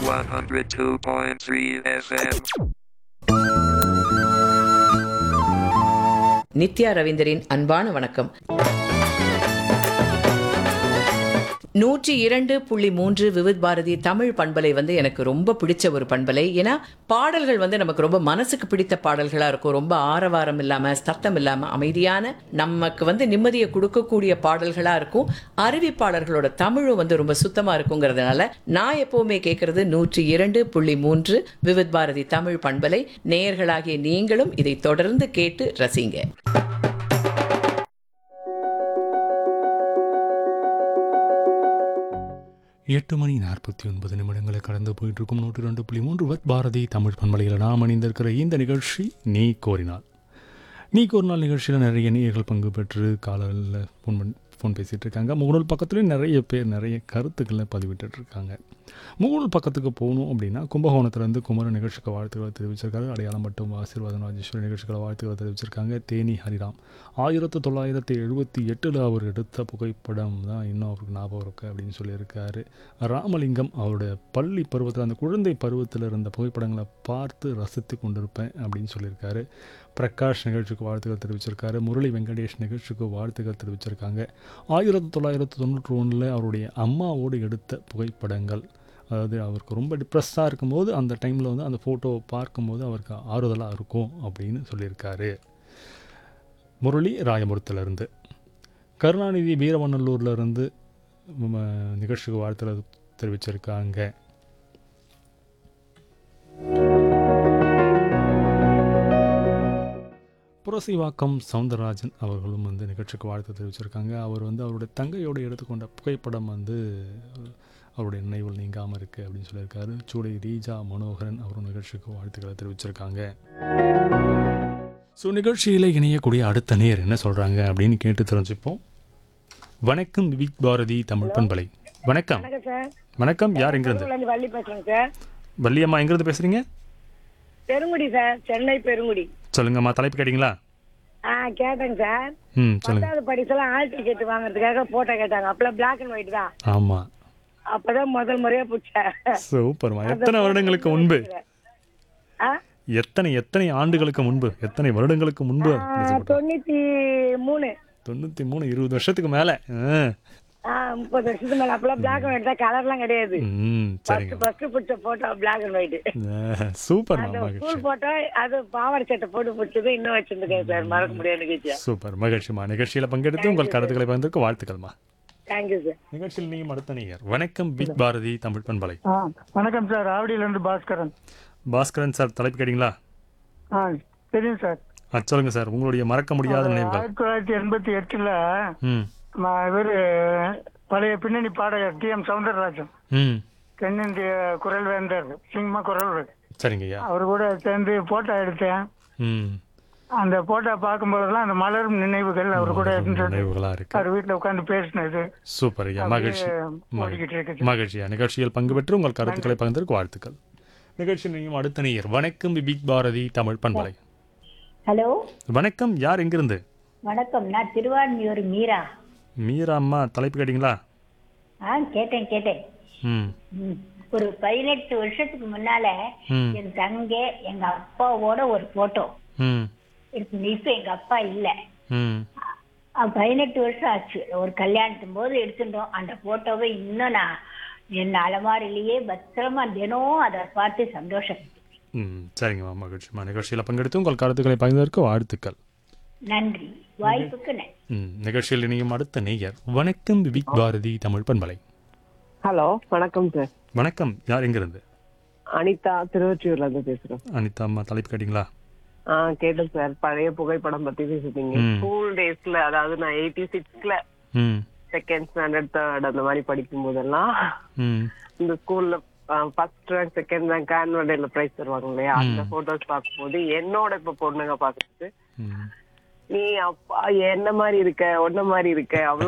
102.3 FM. Nithya ரவீந்தரின் அன்பான வணக்கம் நூற்றி இரண்டு புள்ளி மூன்று விவித் பாரதி தமிழ் பண்பலை வந்து எனக்கு ரொம்ப பிடிச்ச ஒரு பண்பலை ஏன்னா பாடல்கள் வந்து நமக்கு ரொம்ப மனசுக்கு பிடித்த பாடல்களாக இருக்கும் ரொம்ப ஆரவாரம் இல்லாமல் சத்தம் இல்லாமல் அமைதியான நமக்கு வந்து நிம்மதியை கொடுக்கக்கூடிய பாடல்களாக இருக்கும் அறிவிப்பாளர்களோட தமிழும் வந்து ரொம்ப சுத்தமாக இருக்குங்கிறதுனால நான் எப்போவுமே கேட்குறது நூற்றி இரண்டு புள்ளி மூன்று விவித் பாரதி தமிழ் பண்பலை நேயர்களாகிய நீங்களும் இதை தொடர்ந்து கேட்டு ரசிங்க எட்டு மணி நாற்பத்தி ஒன்பது நிமிடங்களை கடந்து போயிட்டு இருக்கும் நூற்றி ரெண்டு புள்ளி மூன்று வத் பாரதி தமிழ் பண்பலையில் நாம் அணிந்திருக்கிற இந்த நிகழ்ச்சி நீ கோரினாள் நீ கோரினாள் நிகழ்ச்சியில் நிறைய நேயர்கள் பங்கு பெற்று காலையில் ஃபோன் பண்ணி ஃபோன் பேசிகிட்டு இருக்காங்க முகநூல் பக்கத்துலேயும் நிறைய பேர் நிறைய கருத்துக்களை பதிவிட்டுட்டு இருக்காங்க முகநூல் பக்கத்துக்கு போகணும் அப்படின்னா கும்பகோணத்துலேருந்து குமர நிகழ்ச்சிக்கு வாழ்த்துக்களை தெரிவிச்சிருக்காரு அடையாளம் மட்டும் ஆசீர்வாதம் ராஜேஸ்வரி நிகழ்ச்சிகளை வாழ்த்துக்களை தெரிவிச்சிருக்காங்க தேனி ஹரிராம் ஆயிரத்து தொள்ளாயிரத்தி எழுபத்தி எட்டில் அவர் எடுத்த புகைப்படம் தான் இன்னும் அவருக்கு ஞாபகம் இருக்கு அப்படின்னு சொல்லியிருக்காரு ராமலிங்கம் அவருடைய பள்ளி பருவத்தில் அந்த குழந்தை பருவத்தில் இருந்த புகைப்படங்களை பார்த்து ரசித்து கொண்டிருப்பேன் அப்படின்னு சொல்லியிருக்காரு பிரகாஷ் நிகழ்ச்சிக்கு வாழ்த்துக்கள் தெரிவிச்சிருக்காரு முரளி வெங்கடேஷ் நிகழ்ச்சிக்கு வாழ்த்துக்கள் தெரிவிச்சிருக்காங்க ஆயிரத்தி தொள்ளாயிரத்தி தொண்ணூற்றி ஒன்றில் அவருடைய அம்மாவோடு எடுத்த புகைப்படங்கள் அதாவது அவருக்கு ரொம்ப டிப்ரெஸ்ஸாக இருக்கும்போது அந்த டைமில் வந்து அந்த ஃபோட்டோவை பார்க்கும்போது அவருக்கு ஆறுதலாக இருக்கும் அப்படின்னு சொல்லியிருக்காரு முரளி ராயபுரத்துலேருந்து கருணாநிதி வீரவநல்லூர்லேருந்து நிகழ்ச்சிக்கு வாழ்த்துல தெரிவிச்சிருக்காங்க புரசிவாக்கம் சவுந்தரராஜன் அவர்களும் வந்து நிகழ்ச்சிக்கு வாழ்த்து தெரிவிச்சிருக்காங்க அவர் வந்து அவருடைய தங்கையோடு எடுத்துக்கொண்ட புகைப்படம் வந்து அவருடைய நினைவில் நீங்காமல் இருக்குது அப்படின்னு சொல்லியிருக்காரு சூடை ரீஜா மனோகரன் அவரும் நிகழ்ச்சிக்கு வாழ்த்துக்களை தெரிவிச்சிருக்காங்க ஸோ நிகழ்ச்சியில் இணையக்கூடிய அடுத்த நேர் என்ன சொல்கிறாங்க அப்படின்னு கேட்டு தெரிஞ்சுப்போம் வணக்கம் விக் பாரதி தமிழ் பண்பலை வணக்கம் வணக்கம் சார் வணக்கம் யார் எங்கிருந்து பெருங்குடியில வள்ளி பேசுறேங்க சார் வள்ளியம்மா எங்கிருந்து பேசுகிறீங்க பெருங்குடி சார் சென்னை பெருங்குடி சொல்லுங்கம்மா தலைப்பு கேட்டிங்களா ஆ கேட்டேங்க சார் ம் சொல்லுங்கள் பத்தாவது படிச்செல்லாம் ஆல் டிக்கெட் வாங்குறதுக்காக போட்டோ கேட்டாங்க அப்பெல்லாம் பிளாக் அண்ட் ஒயிட் தான் ஆமாம் அப்பதான் முதல் முறையா பிடிச்சேன் சூப்பர்மா எத்தனை வருடங்களுக்கு முன்பு ஆ? எத்தனை எத்தனை ஆண்டுகளுக்கு முன்பு எத்தனை வருடங்களுக்கு முன்பு ஆ, தொண்ணூத்தி மூணு தொண்ணூற்றி மூணு இருபது வருஷத்துக்கு மேலே ஆ முப்பது வருஷத்துக்கு மேல அப்பெல்லாம் பிளாக் அண்ட் ஒயிட் தான் கலர்லாம் கிடையாது ம் ஃபர்ஸ்ட் சரிங்க ஃபர்ஸ்ட் பிடிச்ச photo black and white super அந்த மகிழ்ச்சி ஸ்கூல் போட்டோ அது பாவாடை சட்டை போட்டு பிடிச்சது இன்னும் வச்சிருந்துக்கேன் சார் மறக்க முடியாத நிகழ்ச்சியா சூப்பர் மகிழ்ச்சிமா நிகழ்ச்சியில் பங்கெடுத்து உங்கள் கருத்துக்களை பகிர்ந்ததுக்கு வாழ்த்துக்கள்மா தேங்க்யூ சார் நிகழ்ச்சியில் நீங்கள் அடுத்த நேயர் வணக்கம் வித் பாரதி தமிழ் பண்பலை ஆ வணக்கம் சார் ஆவடியிலேருந்து பாஸ்கரன் பாஸ்கரன் சார் தலைப்பு கேட்டிங்களா ஆ தெரியும் சார் ஆ சொல்லுங்க சார் உங்களுடைய மறக்க முடியாத நினைவுகள் ஆயிரத்தி தொள்ளாயிரத்தி எண்பத்தி எட்டில் ம் இவர் பழைய பின்னணி பாடகர் டி எம் சவுந்தரராஜன் ம் தென்னிந்திய குரல் வேந்தர் சிங்கமா குரல் சரிங்க ஐயா அவர் கூட சேர்ந்து போட்டோ எடுத்தேன் ம் அந்த போட்டோ பார்க்கும்போதெல்லாம் அந்த மலரும் நினைவுகள் அவர் கூட இருந்தது நினைவுகளாக இருக்கு அவர் வீட்டில் உட்காந்து பேசினது சூப்பர் ஐயா மகிழ்ச்சி ஓடிக்கிட்டு இருக்குது மகிழ்ச்சியா நிகழ்ச்சியில் பங்கு பெற்று உங்கள் கருத்துக்களை பகிர்ந்ததற்கு வாழ்த்துக்கள் நிகழ்ச்சி நீயும் அடுத்த நேயர் வணக்கம் பிபிக் பாரதி தமிழ் பண்பலை ஹலோ வணக்கம் யார் எங்கிருந்து வணக்கம் நான் திருவான்மியூர் மீரா மீரா அம்மா தலைப்பு கேட்டிங்களா ஆ கேட்டேன் கேட்டேன் ம் ம். ஒரு பதினெட்டு வருஷத்துக்கு முன்னால ம். என் தங்க எங்க அப்பாவோட ஒரு போட்டோ ம் இருக்கு இப்ப எங்க அப்பா இல்ல ம் அஹ் பதினெட்டு வருஷம் ஆச்சு ஒரு கல்யாணத்தும் போது எடுத்துட்டோம் அந்த போட்டோவை இன்னும் நான் என் அலமாரிலேயே பத்திரமா தினம் அதை பார்த்து சந்தோஷம் ம் சரிங்கம்மா மகிழ்ச்சிம்மா நிகழ்ச்சியில் பங்கெடுத்து உங்கள் கருத்துக்களை பகிர்ந்ததற்கு வாழ்த்துக்கள் நன்றி வாய்ப்புக்கு நன்றி ம் நிகழ்ச்சியில் இணையும் அடுத்த நேயர் வணக்கம் பிபிக் பாரதி தமிழ் பண்பலை ஹலோ வணக்கம் சார் வணக்கம் யார் எங்கிருந்து அனிதா திருவொற்றியூர்ல இருந்து பேசுறேன் அனிதா அம்மா தலைப்பு கேட்டிங்களா ஆ கேட்டேன் சார் பழைய புகைப்படம் பத்தி பேசிட்டீங்க ம். ஸ்கூல் டேஸ்ல அதாவது நான் எயிட்டி சிக்ஸ்ல ம் செகண்ட் ஸ்டாண்டர்ட் தேர்ட் அந்த மாதிரி படிக்கும் போதெல்லாம் ம் இந்த ஸ்கூல்ல first rank second rank annual டேல பிரைஸ் தருவாங்க இல்லையா அந்த போட்டோஸ் பார்க்கும்போது என்னோட இப்ப பொண்ணுங்க பாக்குறது ம் நீ அப்பா என்ன மாதிரி இருக்க ஒன்ன மாதிரி இருக்க அவ்வளவு